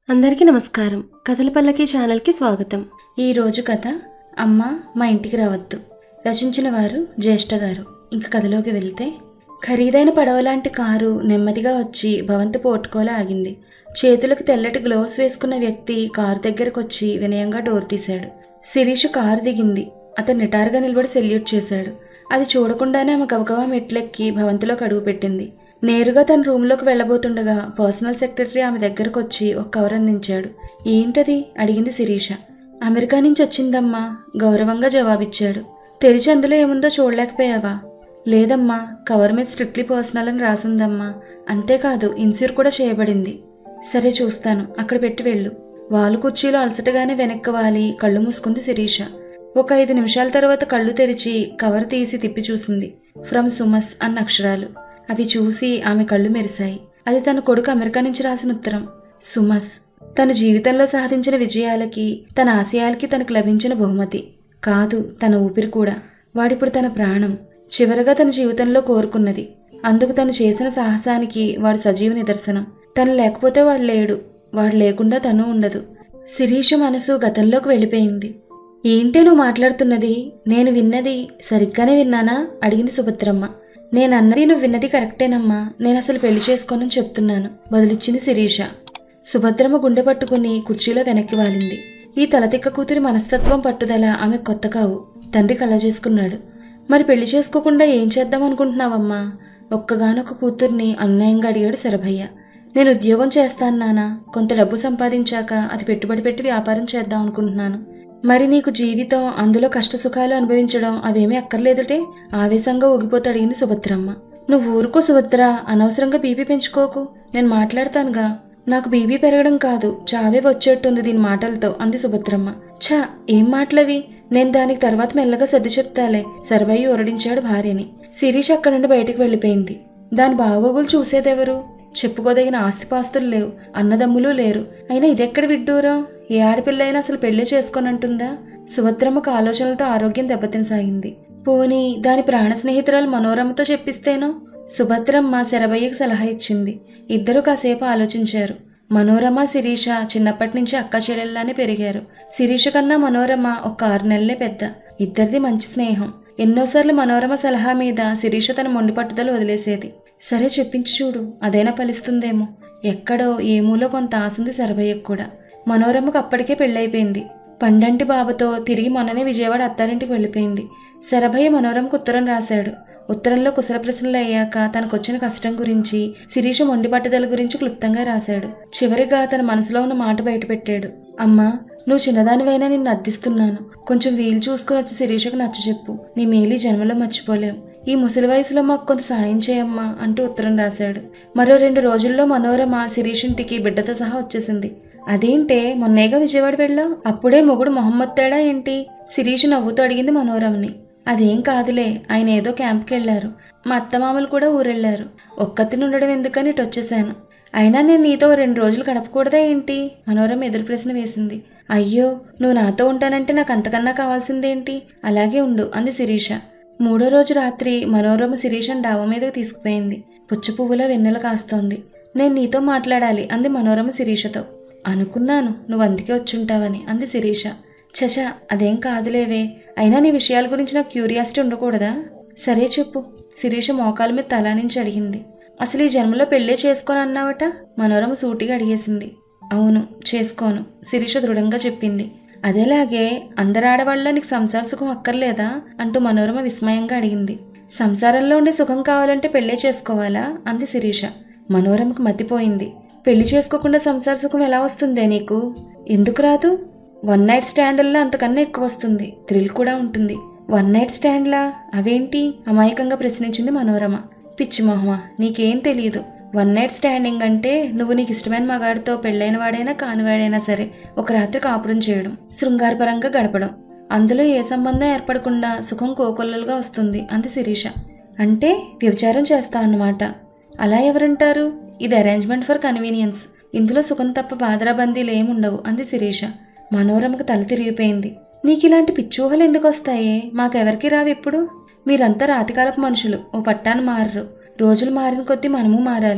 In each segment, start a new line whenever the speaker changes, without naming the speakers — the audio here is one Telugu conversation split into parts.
అందరికీ నమస్కారం కథల పల్లకి ఛానల్కి స్వాగతం ఈ రోజు కథ అమ్మ మా ఇంటికి రావద్దు రచించిన వారు జ్యేష్ఠ గారు ఇంక కథలోకి వెళ్తే ఖరీదైన పడవలాంటి కారు నెమ్మదిగా వచ్చి భవంతి పోర్టుకోలో ఆగింది చేతులకు తెల్లటి గ్లోవ్స్ వేసుకున్న వ్యక్తి కారు దగ్గరకు వచ్చి వినయంగా డోర్ తీశాడు శిరీష్ కారు దిగింది అతను నిటారుగా నిలబడి సెల్యూట్ చేశాడు అది చూడకుండానే ఆమె గబగబా మెట్లెక్కి భవంతిలోకి అడుగు పెట్టింది నేరుగా తన రూమ్లోకి వెళ్ళబోతుండగా పర్సనల్ సెక్రటరీ ఆమె దగ్గరకు వచ్చి ఒక కవర్ అందించాడు ఏంటది అడిగింది శిరీష అమెరికా నుంచి వచ్చిందమ్మా గౌరవంగా జవాబిచ్చాడు తెరిచి అందులో ఏముందో చూడలేకపోయావా లేదమ్మా కవర్ మీద స్ట్రిక్ట్లీ పర్సనల్ అని రాసుందమ్మా అంతేకాదు ఇన్సూర్ కూడా చేయబడింది సరే చూస్తాను అక్కడ పెట్టి వెళ్ళు వాలు కుర్చీలో అలసటగానే వెనక్కి వాలి కళ్ళు మూసుకుంది శిరీష ఒక ఐదు నిమిషాల తర్వాత కళ్ళు తెరిచి కవర్ తీసి తిప్పి చూసింది ఫ్రమ్ సుమస్ అన్న అక్షరాలు అవి చూసి ఆమె కళ్ళు మెరిశాయి అది తన కొడుకు అమెరికా నుంచి రాసిన ఉత్తరం సుమస్ తన జీవితంలో సాధించిన విజయాలకి తన ఆశయాలకి తనకు లభించిన బహుమతి కాదు తన ఊపిరి కూడా వాడిప్పుడు తన ప్రాణం చివరగా తన జీవితంలో కోరుకున్నది అందుకు తను చేసిన సాహసానికి వాడు సజీవ నిదర్శనం తను లేకపోతే వాడు లేడు వాడు లేకుండా తను ఉండదు శిరీష మనసు గతంలోకి వెళ్ళిపోయింది ఏంటే నువ్వు మాట్లాడుతున్నది నేను విన్నది సరిగ్గానే విన్నానా అడిగింది సుభద్రమ్మ నేను అన్నది నువ్వు విన్నది కరెక్టేనమ్మా నేను అసలు పెళ్లి చేసుకోనని చెప్తున్నాను బదులిచ్చింది శిరీష సుభద్రమ్మ గుండె పట్టుకుని కుర్చీలో వెనక్కి వాలింది ఈ తలతిక్క కూతురి మనస్తత్వం పట్టుదల ఆమె కొత్త కావు తండ్రి కల చేసుకున్నాడు మరి పెళ్లి చేసుకోకుండా ఏం చేద్దాం అనుకుంటున్నావమ్మా ఒక్కగానొక్క కూతుర్ని అన్యాయంగా అడిగాడు శరభయ్య నేను ఉద్యోగం చేస్తాను నానా కొంత డబ్బు సంపాదించాక అది పెట్టుబడి పెట్టి వ్యాపారం చేద్దాం అనుకుంటున్నాను మరి నీకు జీవితం అందులో కష్ట సుఖాలు అనుభవించడం అవేమీ అక్కర్లేదుటే ఆవేశంగా ఊగిపోతూ అడిగింది సుభద్రమ్మ నువ్వు ఊరుకో సుభద్ర అనవసరంగా బీపీ పెంచుకోకు నేను మాట్లాడతానుగా నాకు బీపీ పెరగడం కాదు చావే వచ్చేట్టుంది దీని మాటలతో అంది సుభద్రమ్మ ఛా ఏం మాటలవి నేను దానికి తర్వాత మెల్లగా సర్ది చెప్తాలే సర్వయ్య ఊరడించాడు భార్యని శిరీష్ అక్కడి నుండి బయటికి వెళ్ళిపోయింది దాని బాగోగులు చూసేదెవరు చెప్పుకోదగిన ఆస్తిపాస్తులు లేవు అన్నదమ్ములు లేరు అయినా ఇదెక్కడ విడ్డూరం ఏ ఆడపిల్ల అయినా అసలు పెళ్లి చేసుకోనంటుందా సుభద్రమ్మకు ఆలోచనలతో ఆరోగ్యం దెబ్బతినసాగింది పోనీ దాని ప్రాణ స్నేహితురాలు మనోరమతో చెప్పిస్తేనో సుభద్రమ్మ శరభయ్యకు సలహా ఇచ్చింది ఇద్దరు కాసేపు ఆలోచించారు మనోరమ శిరీష చిన్నప్పటి నుంచి అక్క చెల్లెల్లానే పెరిగారు శిరీష కన్నా మనోరమ ఒక ఆరు నెలలే పెద్ద ఇద్దరిది మంచి స్నేహం ఎన్నోసార్లు మనోరమ సలహా మీద శిరీష తన మొండి పట్టుదల వదిలేసేది సరే చెప్పించి చూడు అదైనా ఫలిస్తుందేమో ఎక్కడో ఏమూలో కొంత ఆసుంది శరభయ్యకు కూడా మనోరమకు అప్పటికే పెళ్ళైపోయింది పండంటి బాబుతో తిరిగి మొన్ననే విజయవాడ అత్తారింటికి వెళ్ళిపోయింది శరభయ్య మనోరమకు ఉత్తరం రాశాడు ఉత్తరంలో కుశల ప్రశ్నలు అయ్యాక తనకొచ్చిన కష్టం గురించి శిరీష మొండి పట్టుదల గురించి క్లుప్తంగా రాశాడు చివరిగా తన మనసులో ఉన్న మాట బయటపెట్టాడు అమ్మా నువ్వు చిన్నదానివైనా నిన్ను అర్థిస్తున్నాను కొంచెం వీలు చూసుకుని వచ్చి శిరీషకు నచ్చ చెప్పు నీ మేలు ఈ జన్మలో మర్చిపోలేం ఈ ముసలి వయసులో మాకు కొంత సాయం చేయమ్మా అంటూ ఉత్తరం రాశాడు మరో రెండు రోజుల్లో మనోరమ శిరీష్ ఇంటికి బిడ్డతో సహా వచ్చేసింది అదేంటే మొన్నేగా విజయవాడ వెళ్ళావు అప్పుడే మొగుడు మొహమ్మద్ తేడా ఏంటి శిరీష్ నవ్వుతూ అడిగింది మనోరమని అదేం కాదులే ఆయన ఏదో క్యాంప్కి వెళ్ళారు మా అత్తమామలు కూడా ఊరెళ్ళారు ఒక్కతిని ఉండడం ఎందుకని ఇటు వచ్చేసాను అయినా నేను నీతో ఓ రెండు రోజులు గడపకూడదా ఏంటి మనోరమ ఎదురు ప్రశ్న వేసింది అయ్యో నువ్వు నాతో ఉంటానంటే నాకు అంతకన్నా కావాల్సిందేంటి అలాగే ఉండు అంది శిరీష మూడో రోజు రాత్రి మనోరమ శిరీషను డాబా మీదకి తీసుకుపోయింది పుచ్చు పువ్వుల వెన్నెల కాస్తోంది నేను నీతో మాట్లాడాలి అంది మనోరమ శిరీషతో అనుకున్నాను నువ్వు అందుకే వచ్చుంటావని అంది శిరీష చచ అదేం కాదులేవే అయినా నీ విషయాల గురించి నాకు క్యూరియాసిటీ ఉండకూడదా సరే చెప్పు శిరీష మోకాల మీద తల నుంచి అడిగింది అసలు ఈ జన్మలో పెళ్ళే చేసుకోను అన్నావట మనోరమ సూటిగా అడిగేసింది అవును చేసుకోను శిరీష దృఢంగా చెప్పింది అదేలాగే అందరు ఆడవాళ్ళ నీకు సంసార సుఖం అక్కర్లేదా అంటూ మనోరమ విస్మయంగా అడిగింది సంసారంలో ఉండే సుఖం కావాలంటే పెళ్ళే చేసుకోవాలా అంది శిరీష మనోరమకు మతిపోయింది పెళ్లి చేసుకోకుండా సంసార సుఖం ఎలా వస్తుందే నీకు ఎందుకు రాదు వన్ నైట్ స్టాండ్ల్లో అంతకన్నా ఎక్కువ వస్తుంది థ్రిల్ కూడా ఉంటుంది వన్ నైట్ స్టాండ్లా అవేంటి అమాయకంగా ప్రశ్నించింది మనోరమ పిచ్చి మొహమా నీకేం తెలియదు వన్ నైట్ స్టాండింగ్ అంటే నువ్వు నీకు ఇష్టమైన మగాడితో పెళ్ళైన వాడైనా కానివాడైనా సరే ఒక రాత్రి కాపురం చేయడం శృంగారపరంగా గడపడం అందులో ఏ సంబంధం ఏర్పడకుండా సుఖం కోకొల్లలుగా వస్తుంది అంది శిరీష అంటే వ్యభిచారం చేస్తా అన్నమాట అలా ఎవరంటారు ఇది అరేంజ్మెంట్ ఫర్ కన్వీనియన్స్ ఇందులో సుఖం తప్ప బాదరాబందీలు ఏముండవు అంది శిరీష మనోరమకు తల తిరిగిపోయింది నీకు ఇలాంటి పిచ్చూహలు ఎందుకు వస్తాయే మాకెవరికి రావు ఇప్పుడు మీరంతా రాతికాలపు మనుషులు ఓ పట్టాను మారరు రోజులు మారిన కొద్దీ మనము మారాలి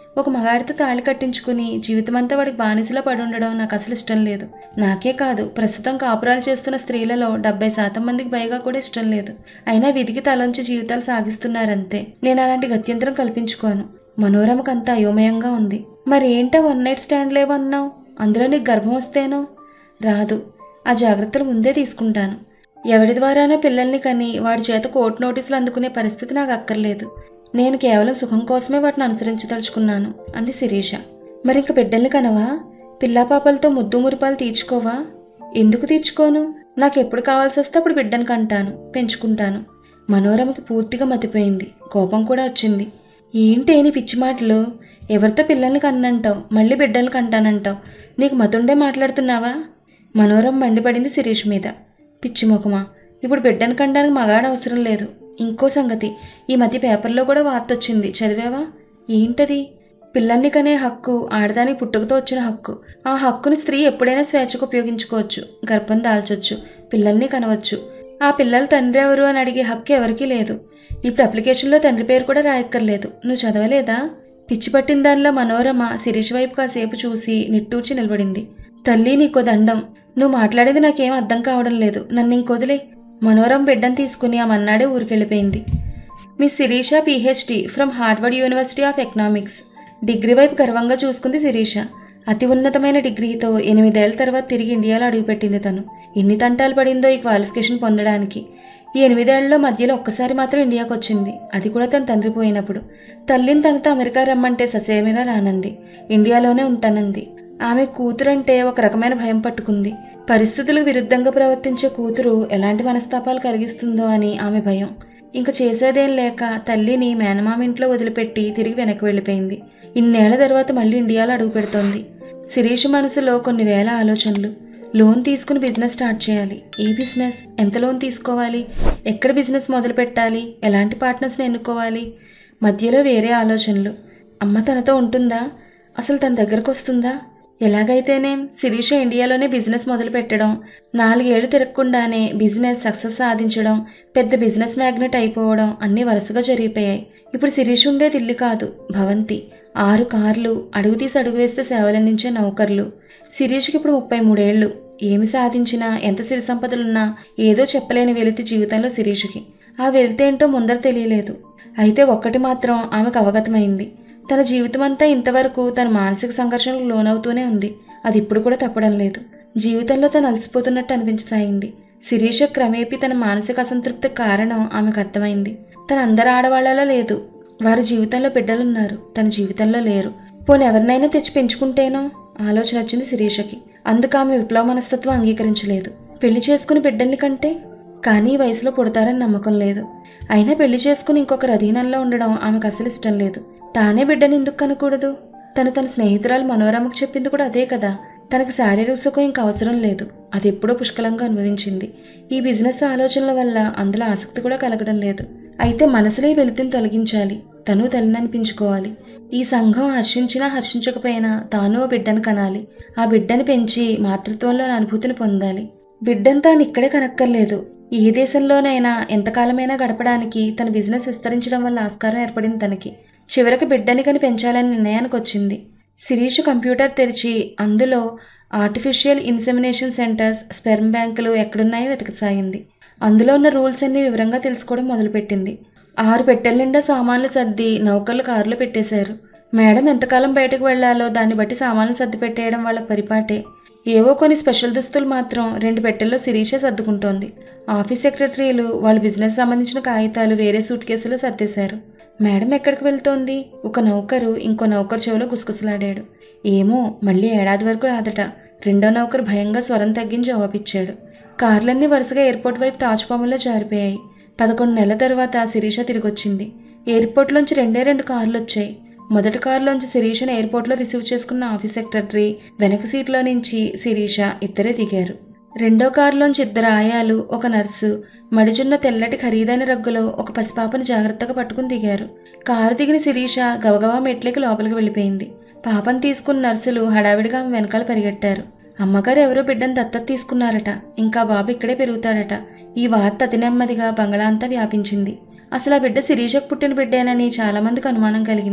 ఒక మగాడితో తాళి కట్టించుకుని జీవితమంతా వాడికి బానిసలో పడి ఉండడం నాకు అసలు ఇష్టం లేదు నాకే కాదు ప్రస్తుతం కాపురాలు చేస్తున్న స్త్రీలలో డెబ్బై శాతం మందికి పైగా కూడా ఇష్టం లేదు అయినా విధికి తలంచి జీవితాలు సాగిస్తున్నారంతే నేను అలాంటి గత్యంతరం కల్పించుకోను మనోరమకంతా అయోమయంగా ఉంది మరి ఏంటో వన్ నైట్ స్టాండ్ లేవన్నావు అందులో నీకు గర్భం వస్తేనో రాదు ఆ జాగ్రత్తలు ముందే తీసుకుంటాను ఎవరి ద్వారానో పిల్లల్ని కని వాడి చేత కోర్టు నోటీసులు అందుకునే పరిస్థితి నాకు అక్కర్లేదు నేను కేవలం సుఖం కోసమే వాటిని అనుసరించదలుచుకున్నాను అంది శిరీష మరి ఇంక బిడ్డల్ని కనవా పిల్లాపాపలతో ముద్దు మురిపాలు తీర్చుకోవా ఎందుకు తీర్చుకోను నాకు ఎప్పుడు కావాల్సి వస్తే అప్పుడు బిడ్డను కంటాను పెంచుకుంటాను మనోరమకి పూర్తిగా మతిపోయింది కోపం కూడా వచ్చింది ఏంటి నీ పిచ్చి మాటలు ఎవరితో పిల్లల్ని కన్నంటావు మళ్ళీ బిడ్డల్ని కంటానంటావు నీకు మతుండే మాట్లాడుతున్నావా మనోరం మండిపడింది శిరీష్ మీద పిచ్చి ముఖమా ఇప్పుడు బిడ్డను కండానికి మగాడు అవసరం లేదు ఇంకో సంగతి ఈ మధ్య పేపర్లో కూడా వార్త వచ్చింది చదివావా ఏంటది పిల్లల్ని కనే హక్కు ఆడదానికి పుట్టుకతో వచ్చిన హక్కు ఆ హక్కుని స్త్రీ ఎప్పుడైనా స్వేచ్ఛకు ఉపయోగించుకోవచ్చు గర్భం దాల్చొచ్చు పిల్లల్ని కనవచ్చు ఆ పిల్లల తండ్రి ఎవరు అని అడిగే హక్కు ఎవరికీ లేదు ఇప్పుడు అప్లికేషన్లో తండ్రి పేరు కూడా రాయక్కర్లేదు నువ్వు చదవలేదా పిచ్చి పట్టిన దానిలో మనోరమ శిరీష్ వైపు కాసేపు చూసి నిట్టూర్చి నిలబడింది తల్లి నీకో దండం నువ్వు మాట్లాడేది నాకేం అర్థం కావడం లేదు నన్ను ఇంకొదిలే మనోరం బిడ్డను తీసుకుని ఆ మన్నాడే ఊరికెళ్ళిపోయింది miss Shirisha PhD from Harvard University of Economics degree వైపు గర్వంగా చూసుకుంది శిరీష అతి ఉన్నతమైన డిగ్రీతో ఎనిమిదేళ్ల తర్వాత తిరిగి ఇండియాలో అడుగుపెట్టింది తను ఎన్ని తంటాలు పడిందో ఈ క్వాలిఫికేషన్ పొందడానికి ఈ ఎనిమిదేళ్లలో మధ్యలో ఒక్కసారి మాత్రం ఇండియాకు వచ్చింది అది కూడా తన తండ్రి పోయినప్పుడు తల్లిని తనతో అమెరికా రమ్మంటే ససేమిరా రానంది ఇండియాలోనే ఉంటానంది ఆమె కూతురంటే ఒక రకమైన భయం పట్టుకుంది పరిస్థితులకు విరుద్ధంగా ప్రవర్తించే కూతురు ఎలాంటి మనస్తాపాలు కలిగిస్తుందో అని ఆమె భయం ఇంక చేసేదేం లేక తల్లిని మేనమామ ఇంట్లో వదిలిపెట్టి తిరిగి వెనక్కి వెళ్ళిపోయింది ఇన్నేళ్ల తర్వాత మళ్ళీ ఇండియాలో అడుగు పెడుతోంది శిరీష్ మనసులో కొన్ని వేల ఆలోచనలు లోన్ తీసుకుని బిజినెస్ స్టార్ట్ చేయాలి ఏ బిజినెస్ ఎంత లోన్ తీసుకోవాలి ఎక్కడ బిజినెస్ మొదలు పెట్టాలి ఎలాంటి పార్ట్నర్స్ని ఎన్నుకోవాలి మధ్యలో వేరే ఆలోచనలు అమ్మ తనతో ఉంటుందా అసలు తన దగ్గరకు వస్తుందా ఎలాగైతేనేం శిరీష ఇండియాలోనే బిజినెస్ మొదలు పెట్టడం నాలుగేళ్లు తిరగకుండానే బిజినెస్ సక్సెస్ సాధించడం పెద్ద బిజినెస్ మ్యాగ్నెట్ అయిపోవడం అన్నీ వరుసగా జరిగిపోయాయి ఇప్పుడు శిరీష్ ఉండేది ఇల్లు కాదు భవంతి ఆరు కార్లు అడుగు తీసి అడుగు వేస్తే సేవలందించే నౌకర్లు శిరీష్కి ఇప్పుడు ముప్పై మూడేళ్లు ఏమి సాధించినా ఎంత సిరి సంపదలున్నా ఏదో చెప్పలేని వెలితి జీవితంలో శిరీష్కి ఆ వెలితేంటో ముందర తెలియలేదు అయితే ఒక్కటి మాత్రం ఆమెకు అవగతమైంది తన జీవితమంతా ఇంతవరకు తన మానసిక సంఘర్షణకు లోనవుతూనే ఉంది అది ఇప్పుడు కూడా తప్పడం లేదు జీవితంలో తను అలసిపోతున్నట్టు అనిపించసాగింది శిరీష క్రమేపీ తన మానసిక అసంతృప్తికి కారణం ఆమెకు అర్థమైంది తన అందరు ఆడవాళ్లలో లేదు వారి జీవితంలో బిడ్డలున్నారు తన జీవితంలో లేరు పోనీ ఎవరినైనా తెచ్చి పెంచుకుంటేనో ఆలోచన వచ్చింది శిరీషకి అందుకు ఆమె విప్లవ మనస్తత్వం అంగీకరించలేదు పెళ్లి చేసుకుని బిడ్డల్ని కంటే కానీ ఈ వయసులో పుడతారని నమ్మకం లేదు అయినా పెళ్లి చేసుకుని ఇంకొకరి అధీనంలో ఉండడం ఆమెకు అసలు ఇష్టం లేదు తానే బిడ్డని ఎందుకు కనకూడదు తను తన స్నేహితురాలు మనోరమకు చెప్పింది కూడా అదే కదా తనకు శారీరక సుఖం ఇంకా అవసరం లేదు అది ఎప్పుడో పుష్కలంగా అనుభవించింది ఈ బిజినెస్ ఆలోచనల వల్ల అందులో ఆసక్తి కూడా కలగడం లేదు అయితే మనసులో ఈ వెలితిని తొలగించాలి తను తల్లిని అనిపించుకోవాలి ఈ సంఘం హర్షించినా హర్షించకపోయినా తాను ఓ బిడ్డను కనాలి ఆ బిడ్డని పెంచి మాతృత్వంలో అనుభూతిని పొందాలి బిడ్డను తాను ఇక్కడే కనక్కర్లేదు ఏ దేశంలోనైనా ఎంతకాలమైనా గడపడానికి తన బిజినెస్ విస్తరించడం వల్ల ఆస్కారం ఏర్పడింది తనకి చివరికి బిడ్డని కని పెంచాలని నిర్ణయానికి వచ్చింది శిరీష్ కంప్యూటర్ తెరిచి అందులో ఆర్టిఫిషియల్ ఇన్సెమినేషన్ సెంటర్స్ స్పెర్మ్ బ్యాంకులు ఎక్కడున్నాయో వెతకసాగింది అందులో ఉన్న రూల్స్ అన్ని వివరంగా తెలుసుకోవడం మొదలుపెట్టింది ఆరు పెట్టెల నిండా సామాన్లు సర్ది నౌకర్లు కారులో పెట్టేశారు మేడం ఎంతకాలం బయటకు వెళ్లాలో దాన్ని బట్టి సామాన్లు సర్ది పెట్టేయడం వాళ్ళ పరిపాటే ఏవో కొన్ని స్పెషల్ దుస్తులు మాత్రం రెండు పెట్టెల్లో శిరీషే సర్దుకుంటోంది ఆఫీస్ సెక్రటరీలు వాళ్ళ బిజినెస్ సంబంధించిన కాగితాలు వేరే సూట్ కేసులో సర్దేశారు మేడం ఎక్కడికి వెళ్తోంది ఒక నౌకరు ఇంకో నౌకరు చెవిలో గుసగుసలాడాడు ఏమో మళ్ళీ ఏడాది వరకు రాదట రెండో నౌకరు భయంగా స్వరం తగ్గించి జవాబిచ్చాడు కార్లన్నీ వరుసగా ఎయిర్పోర్ట్ వైపు తాచుపాముల్లో జారిపోయాయి పదకొండు నెలల తర్వాత శిరీష తిరిగొచ్చింది ఎయిర్పోర్ట్లోంచి రెండే రెండు కార్లు వచ్చాయి మొదటి కారులోంచి శిరీషను ఎయిర్పోర్ట్లో రిసీవ్ చేసుకున్న ఆఫీస్ సెక్రటరీ వెనక సీట్లో నుంచి శిరీష ఇద్దరే దిగారు రెండో కారులోంచి ఇద్దరు ఆయాలు ఒక నర్సు మడిచున్న తెల్లటి ఖరీదైన రగ్గులో ఒక పసిపాపను జాగ్రత్తగా పట్టుకుని దిగారు కారు దిగిన శిరీష గవగవా మెట్లకి లోపలికి వెళ్ళిపోయింది పాపను తీసుకున్న నర్సులు హడావిడిగా ఆమె వెనకాల పరిగెట్టారు అమ్మగారు ఎవరో బిడ్డను దత్తత తీసుకున్నారట ఇంకా బాబు ఇక్కడే పెరుగుతాడట ఈ వార్త అతి నెమ్మదిగా బంగళా అంతా వ్యాపించింది అసలు ఆ బిడ్డ శిరీషకు పుట్టిన బిడ్డేనని చాలామందికి అనుమానం కలిగింది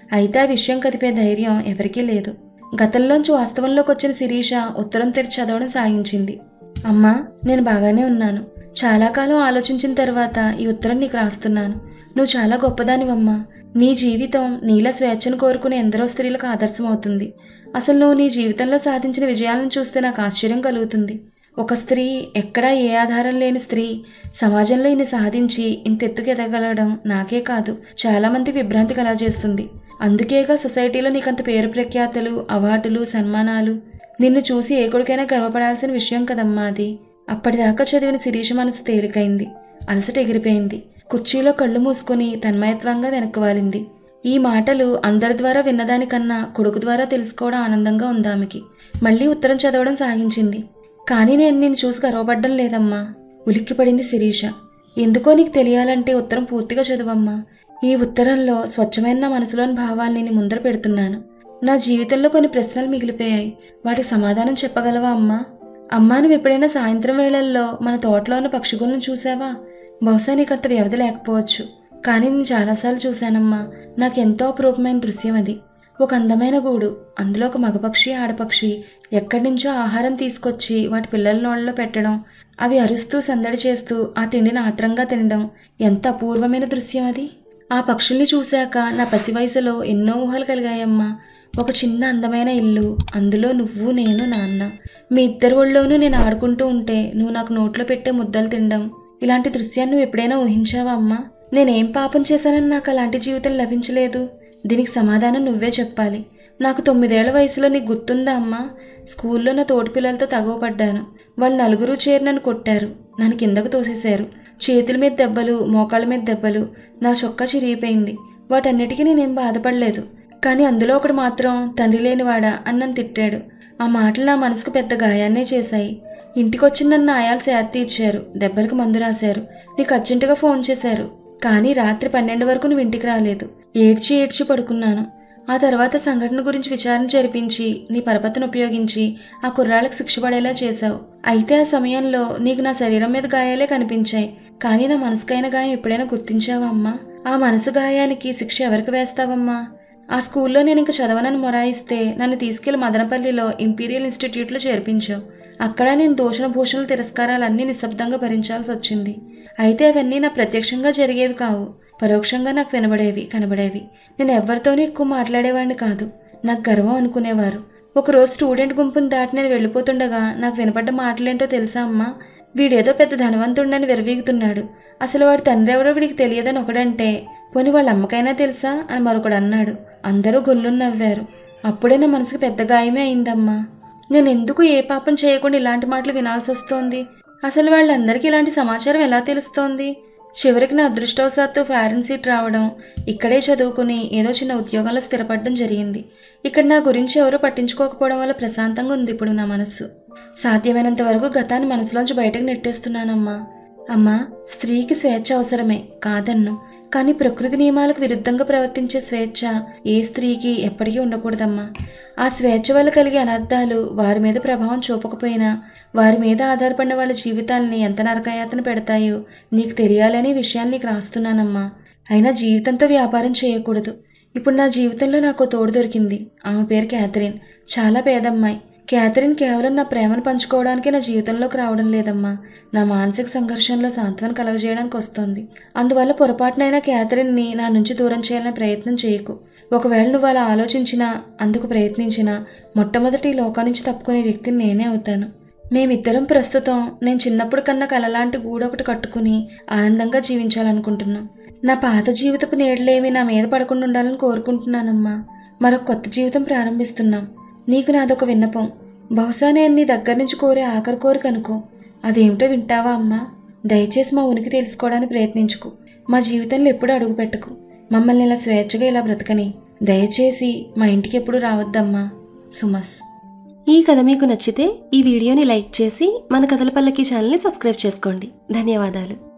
అయితే ఆ విషయం కదిపే ధైర్యం ఎవరికీ లేదు గతంలోంచి వాస్తవంలోకి వచ్చిన శిరీష ఉత్తరం తెరిచి చదవడం సాగించింది అమ్మా నేను బాగానే ఉన్నాను చాలా కాలం ఆలోచించిన తర్వాత ఈ ఉత్తరం నీకు రాస్తున్నాను నువ్వు చాలా గొప్పదానివమ్మా నీ జీవితం నీల స్వేచ్ఛను కోరుకునే ఎందరో స్త్రీలకు ఆదర్శమవుతుంది అసలు నువ్వు నీ జీవితంలో సాధించిన విజయాలను చూస్తే నాకు ఆశ్చర్యం కలుగుతుంది ఒక స్త్రీ ఎక్కడా ఏ ఆధారం లేని స్త్రీ సమాజంలో ఇన్ని సాధించి ఇంత ఎత్తుకు ఎదగలడం నాకే కాదు చాలామందికి విభ్రాంతి కలగజేస్తుంది అందుకేగా సొసైటీలో నీకంత పేరు ప్రఖ్యాతులు అవార్డులు సన్మానాలు నిన్ను చూసి ఏ కొడుకైనా గర్వపడాల్సిన విషయం కదమ్మా అది అప్పటిదాకా చదివిన శిరీష మనసు తేలికైంది అలసట ఎగిరిపోయింది కుర్చీలో కళ్ళు మూసుకొని తన్మయత్వంగా వెనక్కి వాలింది ఈ మాటలు అందరి ద్వారా విన్నదానికన్నా కొడుకు ద్వారా తెలుసుకోవడం ఆనందంగా ఉంది ఆమెకి మళ్ళీ ఉత్తరం చదవడం సాగించింది కానీ నేను నిన్ను చూసి గర్వపడ్డం లేదమ్మా ఉలిక్కిపడింది శిరీష ఎందుకో నీకు తెలియాలంటే ఉత్తరం పూర్తిగా చదువమ్మా ఈ ఉత్తరంలో స్వచ్ఛమైన నా మనసులోని భావాల్ని నేను ముందర పెడుతున్నాను నా జీవితంలో కొన్ని ప్రశ్నలు మిగిలిపోయాయి వాటికి సమాధానం చెప్పగలవా అమ్మా అమ్మా నువ్వు ఎప్పుడైనా సాయంత్రం వేళల్లో మన తోటలో ఉన్న పక్షిగులను చూసావా బహుశా నీకు అంత వ్యవధి లేకపోవచ్చు కానీ నేను చాలాసార్లు చూశానమ్మా నాకెంతో అపురూపమైన దృశ్యం అది ఒక అందమైన గూడు అందులో ఒక మగపక్షి ఆడపక్షి ఎక్కడి నుంచో ఆహారం తీసుకొచ్చి వాటి పిల్లల నోళ్ళలో పెట్టడం అవి అరుస్తూ సందడి చేస్తూ ఆ తిండిని ఆత్రంగా తినడం ఎంత అపూర్వమైన దృశ్యం అది ఆ పక్షుల్ని చూశాక నా పసి వయసులో ఎన్నో ఊహలు కలిగాయమ్మా ఒక చిన్న అందమైన ఇల్లు అందులో నువ్వు నేను నాన్న మీ ఇద్దరి ఒళ్ళోనూ నేను ఆడుకుంటూ ఉంటే నువ్వు నాకు నోట్లో పెట్టే ముద్దలు తినడం ఇలాంటి దృశ్యాన్ని నువ్వు ఎప్పుడైనా ఊహించావా అమ్మా నేనేం పాపం చేశానని నాకు అలాంటి జీవితం లభించలేదు దీనికి సమాధానం నువ్వే చెప్పాలి నాకు తొమ్మిదేళ్ల వయసులో నీకు గుర్తుందా అమ్మా స్కూల్లో నా తోటి పిల్లలతో తగవపడ్డాను వాళ్ళు నలుగురు చేరి నన్ను కొట్టారు నన్ను కిందకు తోసేశారు చేతుల మీద దెబ్బలు మోకాళ్ళ మీద దెబ్బలు నా చొక్కా చిరిగిపోయింది వాటన్నిటికీ నేనేం బాధపడలేదు కానీ అందులో ఒకడు మాత్రం తండ్రి లేనివాడా అని నన్ను తిట్టాడు ఆ మాటలు నా మనసుకు పెద్ద గాయాన్నే చేశాయి ఇంటికొచ్చి నన్ను ఆయాలు సేద తీర్చారు దెబ్బలకు మందు రాశారు నీకు అర్జెంటుగా ఫోన్ చేశారు కానీ రాత్రి పన్నెండు వరకు నువ్వు ఇంటికి రాలేదు ఏడ్చి ఏడ్చి పడుకున్నాను ఆ తర్వాత సంఘటన గురించి విచారణ జరిపించి నీ పరపతిని ఉపయోగించి ఆ కుర్రాళ్ళకి శిక్ష పడేలా చేశావు అయితే ఆ సమయంలో నీకు నా శరీరం మీద గాయాలే కనిపించాయి కానీ నా మనసుకైన గాయం ఎప్పుడైనా గుర్తించావా అమ్మా ఆ మనసు గాయానికి శిక్ష ఎవరికి వేస్తావమ్మా ఆ స్కూల్లో నేను ఇంక చదవనని మొరాయిస్తే నన్ను తీసుకెళ్లి మదనపల్లిలో ఇంపీరియల్ ఇన్స్టిట్యూట్లో చేర్పించావు అక్కడ నేను దూషణ భూషణల తిరస్కారాలన్నీ నిశ్శబ్దంగా భరించాల్సి వచ్చింది అయితే అవన్నీ నా ప్రత్యక్షంగా జరిగేవి కావు పరోక్షంగా నాకు వినబడేవి కనబడేవి నేను ఎవరితోనూ ఎక్కువ మాట్లాడేవాడిని కాదు నాకు గర్వం అనుకునేవారు ఒకరోజు స్టూడెంట్ గుంపును దాటి నేను వెళ్ళిపోతుండగా నాకు వినపడ్డ మాటలేంటో తెలుసా అమ్మా వీడేదో పెద్ద ధనవంతుడని విరవీగుతున్నాడు అసలు వాడి తండ్రి ఎవరో వీడికి తెలియదని ఒకడంటే పోనీ వాళ్ళ అమ్మకైనా తెలుసా అని మరొకడు అన్నాడు అందరూ గొల్లుని నవ్వారు అప్పుడే నా మనసుకు పెద్ద గాయమే అయిందమ్మా నేను ఎందుకు ఏ పాపం చేయకుండా ఇలాంటి మాటలు వినాల్సి వస్తోంది అసలు వాళ్ళందరికీ ఇలాంటి సమాచారం ఎలా తెలుస్తోంది చివరికి నా అదృష్టవశాత్తు ఫారెన్ సీట్ రావడం ఇక్కడే చదువుకుని ఏదో చిన్న ఉద్యోగంలో స్థిరపడడం జరిగింది ఇక్కడ నా గురించి ఎవరూ పట్టించుకోకపోవడం వల్ల ప్రశాంతంగా ఉంది ఇప్పుడు నా మనస్సు సాధ్యమైనంత వరకు గతాన్ని మనసులోంచి బయటకు నెట్టేస్తున్నానమ్మా అమ్మా స్త్రీకి స్వేచ్ఛ అవసరమే కాదన్ను కానీ ప్రకృతి నియమాలకు విరుద్ధంగా ప్రవర్తించే స్వేచ్ఛ ఏ స్త్రీకి ఎప్పటికీ ఉండకూడదమ్మా ఆ స్వేచ్ఛ వల్ల కలిగే అనర్థాలు వారి మీద ప్రభావం చూపకపోయినా వారి మీద ఆధారపడిన వాళ్ళ జీవితాలని ఎంత నరకయాతన పెడతాయో నీకు తెలియాలని విషయాన్ని నీకు రాస్తున్నానమ్మా అయినా జీవితంతో వ్యాపారం చేయకూడదు ఇప్పుడు నా జీవితంలో నాకు తోడు దొరికింది ఆమె పేరు క్యాథరిన్ చాలా పేదమ్మాయి క్యాథరిన్ కేవలం నా ప్రేమను పంచుకోవడానికి నా జీవితంలోకి రావడం లేదమ్మా నా మానసిక సంఘర్షణలో సాంత్వన కలగజేయడానికి వస్తుంది అందువల్ల పొరపాటునైనా క్యాథరిన్ని నా నుంచి దూరం చేయాలనే ప్రయత్నం చేయకు ఒకవేళ నువ్వు అలా ఆలోచించినా అందుకు ప్రయత్నించినా మొట్టమొదటి ఈ లోకం నుంచి తప్పుకునే వ్యక్తిని నేనే అవుతాను మేమిద్దరం ప్రస్తుతం నేను చిన్నప్పుడు కన్నా కలలాంటి గూడు ఒకటి కట్టుకుని ఆనందంగా జీవించాలనుకుంటున్నాం నా పాత జీవితపు నీడలేమి నా మీద పడకుండా ఉండాలని కోరుకుంటున్నానమ్మా మరొక కొత్త జీవితం ప్రారంభిస్తున్నాం నీకు నాదొక విన్నపం బహుశా నేను నీ దగ్గర నుంచి కోరే ఆఖరి కోరిక అనుకో అదేమిటో వింటావా అమ్మా దయచేసి మా ఉనికి తెలుసుకోవడానికి ప్రయత్నించుకు మా జీవితంలో ఎప్పుడు అడుగు పెట్టకు మమ్మల్ని ఇలా స్వేచ్ఛగా ఇలా బ్రతకని దయచేసి మా ఇంటికి ఎప్పుడు రావద్దమ్మా సుమస్
ఈ కథ మీకు నచ్చితే ఈ వీడియోని లైక్ చేసి మన కథల పల్లకి ఛానల్ని సబ్స్క్రైబ్ చేసుకోండి ధన్యవాదాలు